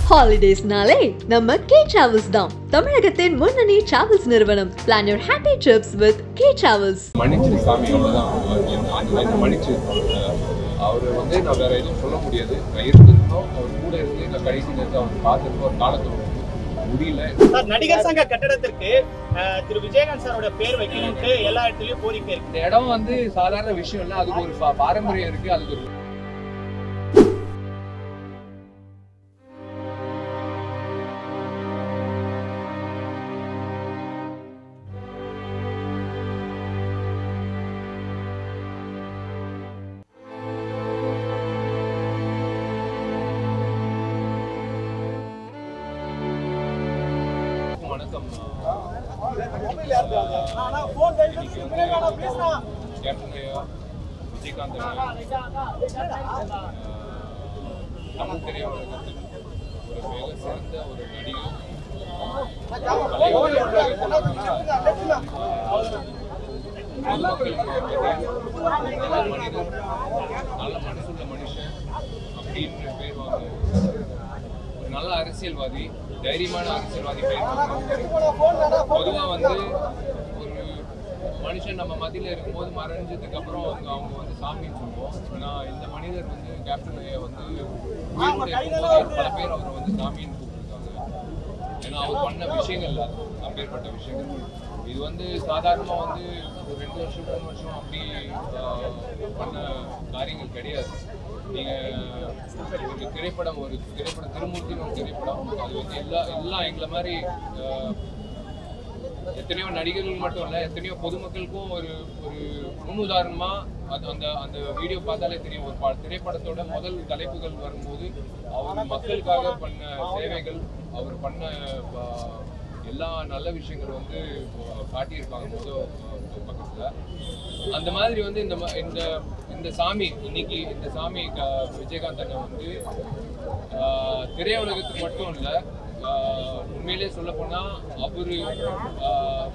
ஹாலிடேஸ்னாலே நம்ம K travels தான் தமிழகத்தின் முன்னணி டிராவல்ஸ் நிறுவனம் plan your happy trips with K travels மன்னிச்சிரு சாமி அவ்வளோதான் என்ன மன்னிச்சு அவர் வந்து நான் வேற எதுவும் சொல்ல முடியாது நான் இருந்திருந்தோம் அவர் கூட இருந்து நான் கடைசி நேரத்தை அவர் பார்த்துருக்கோம் ஒரு காலத்தில் முடியல சார் நடிகர் சங்க கட்டடத்திற்கு அஹ், திரு விஜயகாந்த் சாரோட பேர் வைக்கணும்ட்டு எல்லா இடத்துலயும் கோரிக்கை இருக்கு இந்த இடம் வந்து சாதாரண விஷயம் இல்லை அதுக்கு ஒரு பா- பாரம்பரியம் இருக்கு அதுக்கு ஒரு வணக்கம் கேப்டன் ஐயா விஜயகாந்த் ஐயா தமிழ் திரையுலகத்தில் ஒரு மிக சிறந்த ஒரு நடிகர் பொதுமக்களுக்கு மத்தியில் நல்ல மனிதர் நல்ல மனசுள்ள மனுஷன் அப்படின்ற பேர் வாங்க ஒரு நல்ல அரசியல்வாதி தைரியமான அரசியல்வாதி பேர் வாங்க பொதுவாக வந்து ஒரு மனுஷன் நம்ம மத்தியில் இருக்கும்போது மறைஞ்சதுக்கு அப்புறம் அவங்க அவங்க வந்து சாமின்னு சொல்லுவோம் ஆனால் இந்த மனிதர் வந்து கேப்டன் ஐயா வந்து உயிரோட இருக்கும்போது பல பேர் அவரை வந்து சாமின்னு கூப்பிட்டுருக்காங்க ஏன்னா அவர் பண்ண விஷயங்கள் அது அப்பேற்பட்ட விஷயங்கள் இது வந்து சாதாரணமாக வந்து ஒரு ரெண்டு வருஷம் மூணு வருஷம் அப்படி ஆஹ், பண்ண காரியங்கள் கிடையாது நீங்கள் ஒரு திரைப்படம் ஒரு திரைப்படம் திருமூர்த்தின்னு ஒரு திரைப்படம் அது வந்து எல்லா எல்லாம் எங்களை மாதிரி ஆஹ், எத்தனையோ நடிகர்கள் மட்டும் இல்லை எத்தனையோ பொதுமக்களுக்கும் ஒரு ஒரு முன்னுதாரணமா அது அந்த அந்த வீடியோ பார்த்தாலே தெரியும் ஒரு பா- திரைப்படத்தோட முதல் தலைப்புகள் வரும்போது அவர் மக்களுக்காக பண்ண சேவைகள் அவர் பண்ண ஆ, எல்லா நல்ல விஷயங்கள் வந்து ஆ, காட்டியிருப்பாங்க முதல் பக்கத்துல அந்த மாதிரி வந்து இந்த ம- இந்த இந்த சாமி இன்னைக்கு இந்த சாமி க- விஜயகாந்த் அண்ணன் வந்து ஆஹ், திரையுலகத்துக்கு மட்டும் இல்லை உண்மையிலே சொல்ல போனா அவரு ஆஹ்,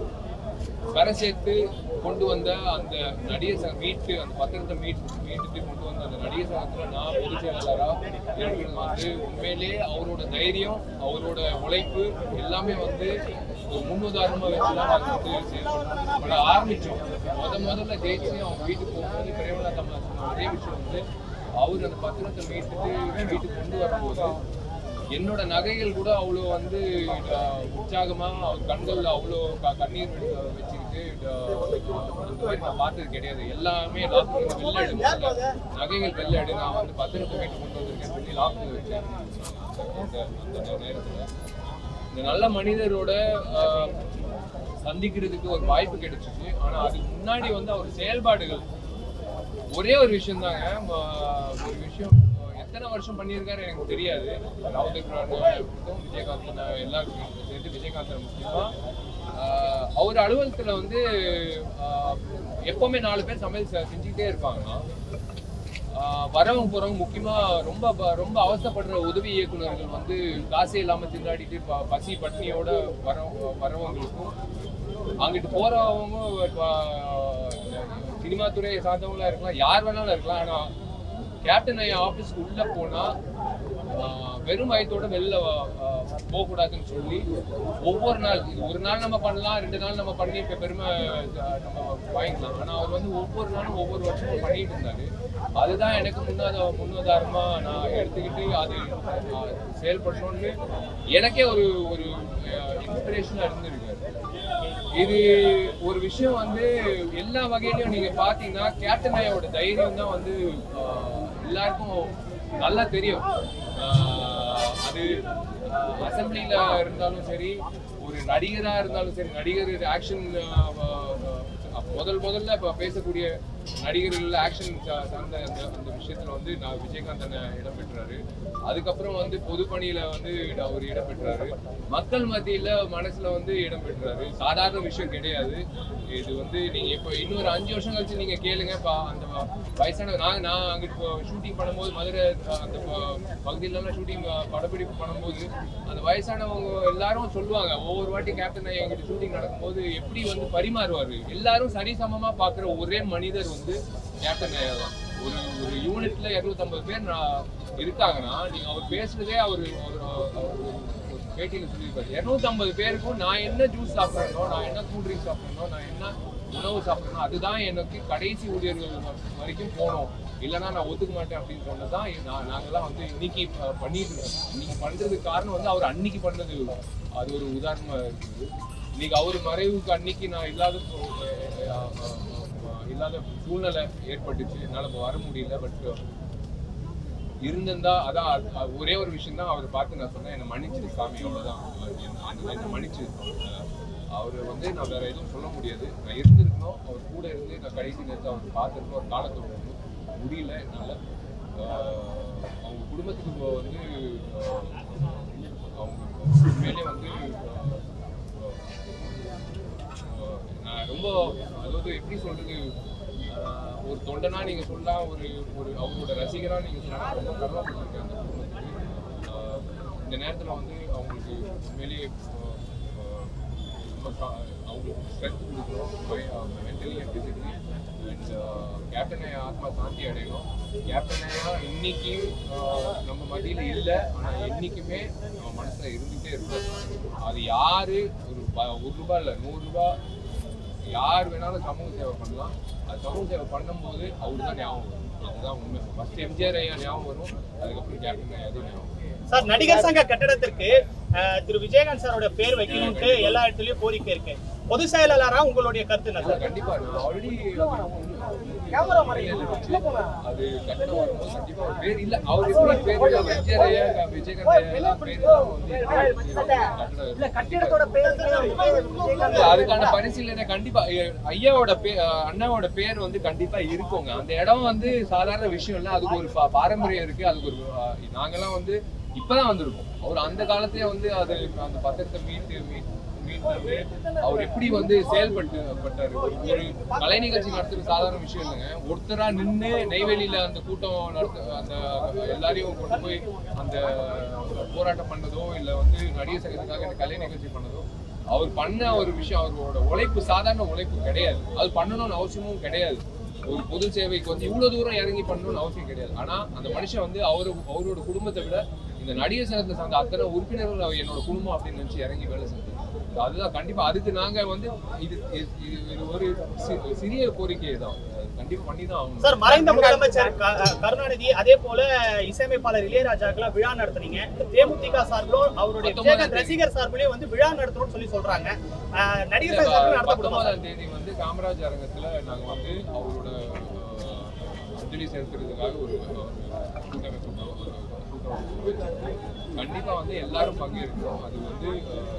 கரை சேர்த்து கொண்டு வந்த அந்த நடிகர் சங்க மீட்டு அந்த பத்திரத்தை மீட் மீட்டுட்டு கொண்டு வந்த அந்த நடிகர் சங்கத்துல நான் பொதுச் செயலாளரா இருக்கிறது வந்து உண்மையிலே அவரோட தைரியம் அவரோட உழைப்பு எல்லாமே வந்து ஒரு முன்னுதாரணமா வச்சுதான் அது வந்து செயல்படும். பண்ண ஆரம்பிச்சோம் முத முதல்ல ஜெயிச்சு அவங்க வீட்டுக்கு போகும்போது பிரேமலா தம்மா சொன்ன ஒரே விஷயம் வந்து அவர் அந்த பத்திரத்தை மீட்டுட்டு வீட்டுக்கு கொண்டு வரும்போது என்னோட நகைகள் கூட அவ்வளோ வந்து அஹ், உற்சாகமா அவர் கண்கள்ல அவ்வளோ க- கண்ணீர் வெ- வச்சுக்கிட்டு அஹ், அந்த மாதிரி நான் பார்த்தது கிடையாது எல்லாமே லாக்கு வெளில எடு முதல்ல. நகைகள் வெளில எடு நான் வந்து பத்திரத்தை வீட்டு கொண்டு வந்திருக்கேன் சொல்லி லாக்கு வச்சேன் அந்த அந்த நேரத்துல இந்த நல்ல மனிதரோட அஹ், சந்திக்கிறதுக்கு ஒரு வாய்ப்பு கிடைச்சிச்சு ஆனா அதுக்கு முன்னாடி வந்து அவர் செயல்பாடுகள் ஒரே ஒரு விஷயம் தாங்க ஒரு விஷயம் அஹ், எத்தனை வருஷம் பண்ணியிருக்காரு எனக்கு தெரியாது ராவதேவ் விஜயகாந்த் நான் எல்லாருக்கும் சேர்த்து விஜயகாந்த் முக்கியமா அஹ், அவர் அலுவலகத்துல வந்து அஹ், எப்பவுமே நாலு பேர் சமையல் செ- செஞ்சுக்கிட்டே இருப்பாங்கன்னா ஆஹ் வரவங்க போறவங்க முக்கியமா ரொம்ப ப- ரொம்ப அவசரப்படுற உதவி இயக்குனர்கள் வந்து காசே இல்லாம திண்டாடிட்டு ப- பசி பட்னியோட வர வரவங்களுக்கும் அங்கிட்டு போறவங்க ஆஹ் சினிமா துறையை சார்ந்தவங்களா இருக்கலாம் யார் வேணாலும் இருக்கலாம் ஆனா கேப்டன் ஐயா ஆபீஸ்க்கு உள்ள போனா ஆஹ் வெறும் வயத்தோட வெளில ஆஹ் போகக்கூடாதுன்னு சொல்லி ஒவ்வொரு நாள் இது ஒரு நாள் நம்ம பண்ணலாம் ரெண்டு நாள் நம்ம பண்ணி இப்ப பெருமை ஆஹ் நம்ம வாங்கிக்கலாம் ஆனா அவர் வந்து ஒவ்வொரு நாளும் ஒவ்வொரு வருஷமும் பண்ணிட்டு இருந்தாரு அதுதான் எனக்கு முன்னாத முன்னுதாரணமா நான் எடுத்துக்கிட்டு அது ஆஹ் செயல்படணும்னு எனக்கே ஒரு ஒரு இன்ஸ்பிரேஷனா இருந்திருக்காரு இது ஒரு விஷயம் வந்து எல்லா வகையிலயும் நீங்க பாத்தீங்கன்னா கேப்டன் ஐயாவோட தைரியம் தான் வந்து ஆஹ், எல்லாருக்கும் நல்லா தெரியும் ஆஹ், அது அசம்பிளில இருந்தாலும் சரி ஒரு நடிகரா இருந்தாலும் சரி நடிகர் ஆக்ஷன் முதல் முதல்ல இப்ப பேசக்கூடிய நடிகர்கள் ஆக்ஷன் சார்ந்த அந்த அந்த விஷயத்துல வந்து நான் விஜயகாந்த் அண்ணன் இடம் பெற்றாரு அதுக்கப்புறம் வந்து பொதுப்பணியில வந்து அவர் இடம் பெற்றாரு மக்கள் மத்தியில மனசுல வந்து இடம் பெற்றாரு சாதாரண விஷயம் கிடையாது இது வந்து நீங்க இப்போ இன்னொரு அஞ்சு வருஷம் கழிச்சு நீங்க கேளுங்க இப்ப அந்த வயசான நான் நான் அங்கிட்டு ஷூட்டிங் பண்ணும்போது மதுரை அஹ், அந்த ப- பகுதியிலலாம் ஷூட்டிங் படப்பிடிப்பு பண்ணும்போது அந்த வயசானவங்க எல்லாரும் சொல்லுவாங்க ஒவ்வொரு வாட்டி கேப்டன் ஐயா எங்கிட்ட ஷூட்டிங் நடக்கும்போது எப்படி வந்து பரிமாறுவாரு எல்லாரும் சரிசமமா பாக்குற ஒரே மனிதர் வந்து கேப்டன் ஐயா தான் ஒரு ஒரு யூனிட்ல இருநூத்தம்பது பேர் நான் இருக்காங்கன்னா நீங்க அவர் பேசுனதே அவர் அவர் அவர் ஒரு பேட்டியில் சொல்லியிருப்பாரு இருநூத்தம்பது பேருக்கும் நான் என்ன ஜூஸ் சாப்பிடணும் நான் என்ன கூல் ட்ரிங்க் சாப்பிடணும் நான் என்ன உணவு சாப்பிடணும் அதுதான் எனக்கு கடைசி ஊழியர்கள் வ- வரைக்கும் போகணும் இல்லைன்னா நான் ஒத்துக்க மாட்டேன் அப்படின்னு சொன்னதான் நான் நாங்கெல்லாம் வந்து இன்னைக்கு ப- பண்ணிட்டு இருக்கோம் இன்னைக்கு பண்றதுக்கு காரணம் வந்து அவர் அன்னைக்கு பண்ணது அது ஒரு உதாரணமா இருக்குது இன்னைக்கு அவர் மறைவுக்கு அன்னைக்கு நான் இல்லாத போ- அஹ் அஹ் அஹ் இல்லாத சூழ்நிலை ஏற்பட்டுச்சு என்னால் இப்போ வர முடியல பட் இருந்திருந்தா அதான் அது- அது ஒரே ஒரு விஷயம் தான் அவர் பார்த்து நான் சொன்னேன் என்னை மன்னிச்சிரு சாமி அவ்வளோதான் என்னை- என்னை மன்னிச்சு அவர் வந்து நான் வேற எதுவும் சொல்ல முடியாது நான் இருந்திருக்கணும் அவர் கூட இருந்து நான் கடைசி நேரத்தில் அவர் பார்த்துருக்கணும் ஒரு காலத்தோட வந்து முடியல என்னால் அவங்க குடும்பத்துக்கு இப்போ வந்து ஆஹ், அவங்க உண்மையிலே வந்து ஆஹ், நான் ரொம்ப அதாவது எப்படி சொல்றது ஆஹ், ஒரு தொண்டனா நீங்க சொல்லலாம் ஒரு ஒரு அவங்களோட ரசிகரா நீங்க சொல்லலாம் ரொம்ப கர்வப்பட்டிருக்கேன் அந்த குடும்பத்துக்கு ஆஹ், இந்த நேரத்துல வந்து அவங்களுக்கு உண்மையிலேயே ஆஹ், ஆஹ், ரொம்ப கா- அவங்களுக்கு ஸ்ட்ரென்த் கொடுக்கணும் mentally and physically and captain ஐயா ஆத்மா சாந்தி அடையணும் கேப்டன் ஐயா இன்னைக்கு ஆஹ், நம்ம மத்தியில இல்லை ஆனா என்னைக்குமே நம்ம மனசுல இருந்துகிட்டே இருக்கும் அது யாரு ஒரு ப- ஒரு ரூபாய் இல்லை நூறு ரூபாய் யார் வேணாலும் சமூக சேவை பண்ணலாம் அது சமூக சேவை பண்ணும்போது அவரு தான் ஞாபகம் வரும் அதுதான் உண்மை ஃபர்ஸ்ட் எம்ஜிஆர் ஐயா ஞாபகம் வரும் அதுக்கப்புறம் கேப்டன் ஐயா அது ஞாபகம் வரும் சார் நடிகர் சங்க கட்டடத்திற்கு அஹ், திரு விஜயகாந்த் சாரோட பேர் வைக்கணும்ட்டு எல்லா இடத்துலயும் கோரிக்கை இருக்கு பொது செயலாளரா உங்களுடைய கருத்து என்ன சார் கண்டிப்பா நான் ஆல்ரெடி அது கட்டணம் வரும்போது கண்டிப்பா ஒரு பேர் இல்ல அவர் எப்படி பேர் இல்ல எம்ஜிஆர் ஐயா விஜயகாந்த் ஐயா எல்லாம் பேர் இல்லாம வந்து கட்டிடத்தோட பேர் இல்ல, அதுக்கான பரிசீலனை கண்டிப்பா ஐ- ஐயாவோட பே அஹ் அண்ணாவோட பேர் வந்து கண்டிப்பா இருக்குங்க அந்த இடம் வந்து சாதாரண விஷயம் இல்ல அதுக்கு ஒரு பா- பாரம்பரியம் இருக்கு அதுக்கு ஒரு அஹ், நாங்கெல்லாம் வந்து இப்பதான் வந்திருக்கோம் அவர் அந்த காலத்திலே வந்து அது அந்த பத்திரத்தை மீட்டு மீட்டு மீட்டு அவர் எப்படி வந்து செயல்பட்டு பட்டாரு ஒரு ஒரு கலை நிகழ்ச்சி நடத்துறது சாதாரண விஷயம் இல்லைங்க ஒருத்தரா நின்னு நெய்வேலியில அந்த கூட்டம் நடத்த அந்த எல்லாரையும் கொண்டு போய் அந்த போராட்டம் பண்ணதோ இல்ல வந்து நடிகர் சங்கத்துக்காக இந்த கலை நிகழ்ச்சி பண்ணதோ அவர் பண்ண ஒரு விஷயம் அவரோட உழைப்பு சாதாரண உழைப்பு கிடையாது அது பண்ணணும்னு அவசியமும் கிடையாது ஒரு பொது சேவைக்கு வந்து இவ்வளவு தூரம் இறங்கி பண்ணணும்னு அவசியம் கிடையாது ஆனா அந்த மனுஷன் வந்து அவரு அவரோட குடும்பத்தை விட இந்த நடிகர் சங்கத்தை சார்ந்த அத்தனை உறுப்பினர்கள் அவர் என்னோட குடும்பம் அப்படின்னு நினைச்சு இறங்கி வேலை செஞ்சு அதுதான் கண்டிப்பா அதுக்கு நாங்க வந்து இது இது- இது இது ஒரு சி- சிறிய கோரிக்கை தான் அது கண்டிப்பா பண்ணி தான் ஆகணும் சார் மறைந்த முதலமைச்சர் க- அஹ், கருணாநிதி அதே போல இசையமைப்பாளர் இளையராஜாக்கெல்லாம் விழா நடத்துனீங்க தேமுதிக சார்பிலும் அவருடைய விஜயகாந்த் ரசிகர் சார்பிலையும் வந்து விழா நடத்தணும்னு சொல்லி சொல்றாங்க அஹ், நடிகர் சங்க சார்பில் நடத்தப்படுமா சார்? பத்தொன்பதாம் தேதி வந்து காமராஜ் அரங்கத்துல நாங்க வந்து அவரோட அஹ், அஞ்சலி செலுத்துறதுக்காக ஒரு ஒரு கூட்டமைப்பு ஒரு கூட்டம் வச்சிருக்கோம். கண்டிப்பா வந்து எல்லாரும் பங்கேற்கிறோம் அது வந்து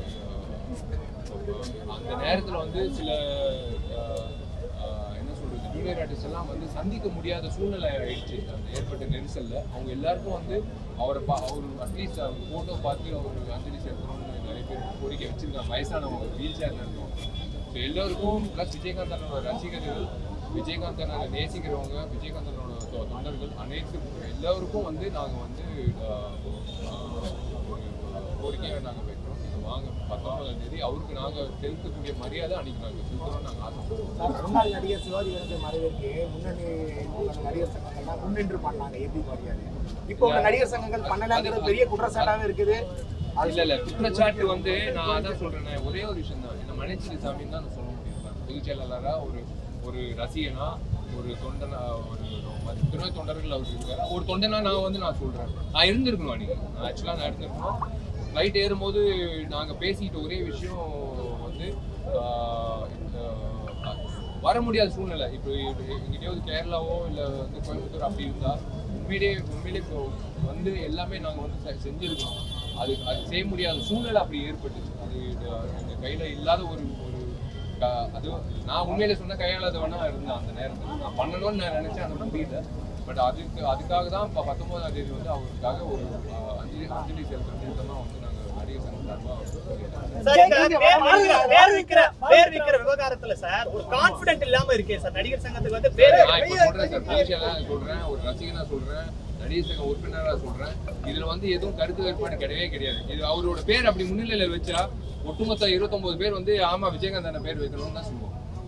அஹ், அந்த நேரத்துல வந்து சில அஹ், அஹ், என்ன சொல்றது ஜூனியர் ஆர்டிஸ்ட் எல்லாம் வந்து சந்திக்க முடியாத சூழ்நிலை ஆயிடுச்சு அந்த ஏற்பட்ட நெரிசல்ல அவங்க எல்லாருக்கும் வந்து அவரை பா அவர் அட்லீஸ்ட் அவங்க போட்டோ பார்த்து அவர் அஞ்சலி செலுத்தணும்னு நிறைய பேர் கோரிக்கை வச்சிருக்காங்க வயசானவங்க வீல் சேர்ல இருந்தவங்க ஸோ எல்லோருக்கும் ப்ளஸ் விஜயகாந்த் அண்ணனோட ரசிகர்கள் விஜயகாந்த் அண்ணனை நேசிக்கிறவங்க விஜயகாந்த் அண்ணனோட தொ- தொண்டர்கள் அனைத்து எல்லோருக்கும் வந்து நாங்கள் வந்து ஆஹ், ஆஹ், ஒரு கோரிக்கையை நாங்கள் வைக்கிறோம் நீங்க வாங்க பத்தொன்பதாம் தேதி அவருக்கு நாங்கள் செலுத்தக்கூடிய மரியாதை அன்னைக்கு நாங்கள் செலுத்தணும்னு நாங்கள் ஆசைப்படுறோம் முன்னாள் நடிகர் சிவாஜி கணேசன் மறைவிற்கு முன்னணி உள்ள நடிகர் சங்கங்கள்லாம் முன்னின்று பண்ணாங்க எப்படி மரியாதை இப்போ உள்ள நடிகர் சங்கங்கள் பண்ணலாங்கிறது பெரிய குற்றச்சாட்டாவே இருக்குது இல்ல இல்ல குற்றச்சாட்டு வந்து நான் அதான் சொல்றேன் ஒரே ஒரு விஷயம் தான் என்ன மன்னிச்சிரு சாமின்னு தான் நான் சொல்ல முடியும் நான் பொதுச் செயலாளரா ஒரு ஒரு ரசிகனா ஒரு தொண்டனா ஒரு மத்த துணை தொண்டர்கள் அவர் இருக்காரு ஒரு தொண்டனா நான் வந்து நான் சொல்றேன் நான் இருந்திருக்கணும் அன்னைக்கு நான் ஆக்சுவலா நான் இருந்திருக்கணும் ஃப்ளைட் ஏறும்போது நாங்க பேசிக்கிட்ட ஒரே விஷயம் வந்து ஆஹ், இந்த வர முடியாத சூழ்நிலை இப்போ எங்கிட்டயாவது கேரளாவோ இல்லை வந்து கோயம்புத்தூர் அப்படி இருந்தா உண்மையிலே உண்மையிலே இப்போ வந்து எல்லாமே நாங்கள் வந்து செ- செஞ்சிருக்கோம் அது அது செய்ய முடியாத சூழ்நிலை அப்படி ஏற்பட்டுச்சு அது எங்கள் கையில் இல்லாத ஒரு ஒரு க- அது நான் உண்மையிலே சொன்ன கையாளாதவனா இருந்தேன் அந்த நேரத்தில் நான் பண்ணணும்னு நான் நினைச்சேன் அது முடியல பட் அதுக்கு அதுக்காக தான் இப்போ பத்தொன்பதாம் தேதி வந்து அவருக்காக ஒரு ஆஹ், அஞ்சலி அஞ்சலி செலுத்துற நிறுத்தமாக வந்து நாங்கள் நடிகர் சங்கம் சார்பாக சார் இந்த பேர் விக்கிற- பேர் விக்கிற பேர் விக்கிற விவகாரத்துல சார் ஒரு கான்பிடன்ட் இல்லாம இருக்கே சார் நடிகர் சங்கத்துக்கு வந்து பேர் நான் இப்ப சொல்றேன் சார் பொலிஷியலா சொல்றேன் ஒரு ரசிகனா சொல்றேன் நடிகர் சங்க உறுப்பினரா சொல்றேன் இதுல வந்து எதுவும் கருத்து வேறுபாடு கிடையவே கிடையாது இது அவரோட பேர் அப்படி முன்னிலையில வச்சா ஒட்டுமொத்த இருபத்தொன்பது பேர் வந்து ஆமா விஜயகாந்த் அண்ணன் பேர் வைக்கணும்னு தான் சொல்லுவோம்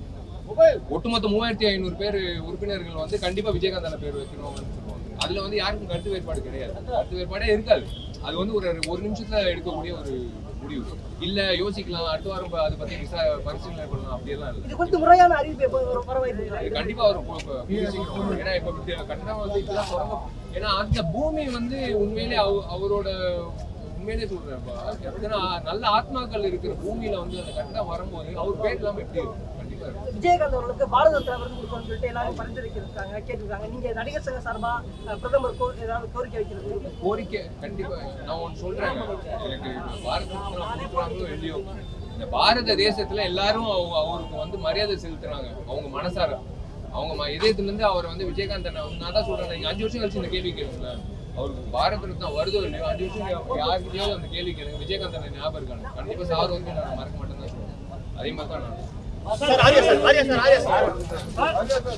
ஒட்டுமொத்த மூவாயிரத்தி ஐநூறு பேர் உறுப்பினர்கள் வந்து கண்டிப்பா விஜயகாந்தான பேர் வைக்கணும்னு சொல்லுவாங்க அதுல வந்து யாருக்கும் கருத்து வேறுபாடு கிடையாது கருத்து வேறுபாடே இருக்காது அது வந்து ஒரு ஒரு நிமிஷத்துல எடுக்கக்கூடிய ஒரு முடிவு இல்ல யோசிக்கலாம் அடுத்த வாரம் ப- அதை பத்தி விசா பரிசீலனை பண்ணலாம் அப்படியெல்லாம் இல்லை இது குறித்து முறையான அறிவிப்பு எப்போ வரும் பரவாயில்லை இது கண்டிப்பா வரும் இப்போ- இப்போ கூடிய சீக்கிரம் வரும். ஏன்னா இப்ப வித்தியா- கட்டணம் வந்து இப்பதான் தொடங்க ஏன்னா அந்த பூமி வந்து உண்மையிலே அவ- அவரோட உண்மையிலே சொல்றேன் இப்ப. எப்படின்னா நல்ல ஆத்மாக்கள் இருக்கிற பூமியில வந்து அந்த கட்டணம் வரும்போது அவர் பேர் இல்லாம எப்படி இருக்கும் கண்டிப்பா இருக்கும் விஜயகாந்த் அவர்களுக்கு பாரத ரத்னா விருது கொடுக்கணும்னு சொல்லிட்டு எல்லாரும் பரிந்துரைக்கிறாங்க கேட்டிருக்காங்க நீங்க நடிகர் சங்க சார்பா அஹ், பிரதமர் கோ- ஏதாவது கோரிக்கை வைக்கிறது கோரிக்கை கண்டிப்பா நான் ஒன்று சொல்றேன் எனக்கு பாரத ரத்னா கொடுக்குறாங்களோ இல்லையோ இந்த பாரத தேசத்துல எல்லாரும் அவங்க அவருக்கு வந்து மரியாதை செலுத்துறாங்க அவங்க மனசார அவங்க ம- இதயத்துல இருந்து அவரை வந்து விஜயகாந்த் அண்ணா நான் தான் சொல்றேன் நீங்க அஞ்சு வருஷம் கழிச்சு இந்த கேள்வி கேளுங்க அவருக்கு பாரத ரத்னா வருதோ இல்லையோ அஞ்சு வருஷம் யாருக்கிட்டயாவது அந்த கேள்வி கேளுங்க விஜயகாந்த் அண்ணா ஞாபகம் இருக்காங்க கண்டிப்பா சார் வந்து நான் மறக்க மாட்டேன்னு தான் சொல்றேன் அதே மாதிரி தான் நான் sir Arya sir Arya sir Arya sir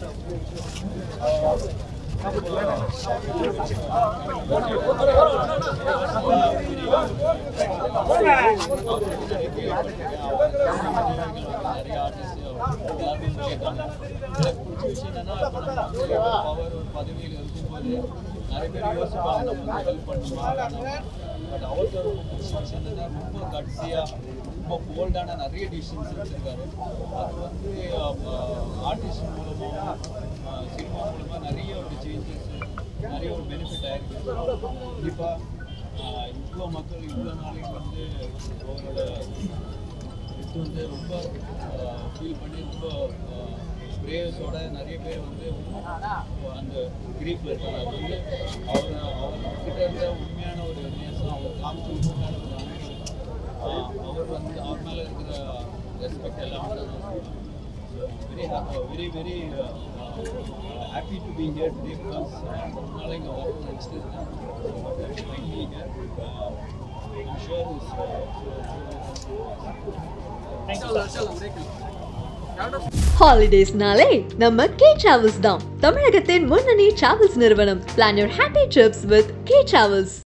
நிறைய ஆர்டிஸ்ட் எல்லாருமே சொல்லியிருக்காங்க எனக்கு பிடிச்ச விஷயம் என்னன்னா இப்போ நம்ம வந்து பவர் ஒரு பதவியில் இருக்கும்போது நிறைய பேர் யோசிப்பாங்க நம்ம ஹெல்ப் பண்ணுமா பட் அவருக்கு ரொம்ப பிடிச்ச விஷயம் என்னன்னா ரொம்ப கட்சியாக ரொம்ப போல்டான நிறைய டிசிஷன்ஸ் எடுத்திருக்காரு அது வந்து ஆர்டிஸ்ட் மூலமாக சினிமா மூலமாக நிறைய ஒரு சேஞ்சஸ் நிறைய ஒரு பெனிஃபிட் ஆயிருக்கு கண்டிப்பாக இவ்வளோ மக்கள் இவ்வளோ நாளைக்கு வந்து அவரோட இது வந்து ரொம்ப ஃபீல் பண்ணி ரொம்ப ப்ரேயர்ஸோட நிறைய பேர் வந்து அந்த கிரீஃபில் இருக்காங்க அது வந்து அவர் அவர்கிட்ட இருந்த உண்மையான ஒரு நேசம் அவர் காமிச்ச உண்மையான ஒரு அன்பு ஆஹ் அவர் வந்து அவர் மேலே இருக்கிற ரெஸ்பெக்ட் எல்லாம் வந்து very very very happy to be here today because அதனால இங்கே வரணும்னு நினச்சிட்டு இருக்கேன் இங்கே I'm sure he's ஹாலிடேஸ்னாலே நம்ம கே டிராவல்ஸ் தான் தமிழகத்தின் முன்னணி டிராவல்ஸ் நிறுவனம் plan your happy trips with K travels